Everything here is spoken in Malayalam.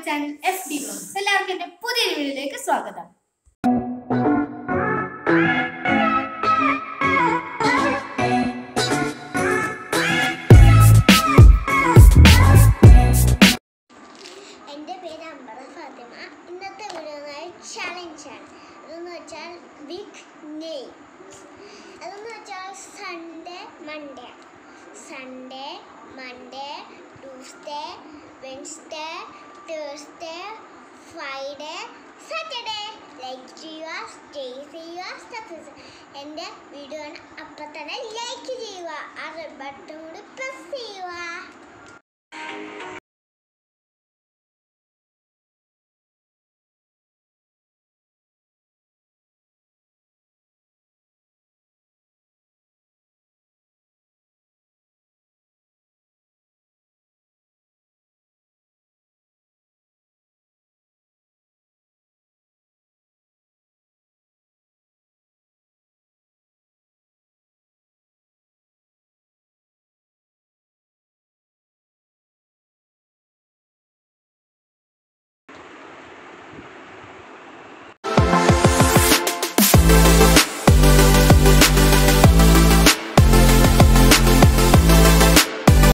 ചാനൽ എഫ് ഡി ബ്ലോഗ്സ് എല്ലാവർക്കും എൻ്റെ പുതിയൊരു വീഡിയോയിലേക്ക് സ്വാഗതം എൻ്റെ പേര് അമ്പറ ഫാത്തിമ ഇന്നത്തെ വീഡിയോ ചലഞ്ചാണ് അതെന്ന് വെച്ചാൽ ബിഗ് നെയ് അതെന്ന് വെച്ചാൽ Sunday Monday Sunday Monday Tuesday Wednesday Thursday Friday Saturday like ചെയ്യുക സ്റ്റേ ചെയ്യുക സബ്സ്ക്രൈബ് എൻ്റെ വീഡിയോ അപ്പം തന്നെ ലൈക്ക് ചെയ്യുക ആ റെഡ് ബട്ടൺ കൂടി പ്രസ് ചെയ്യുക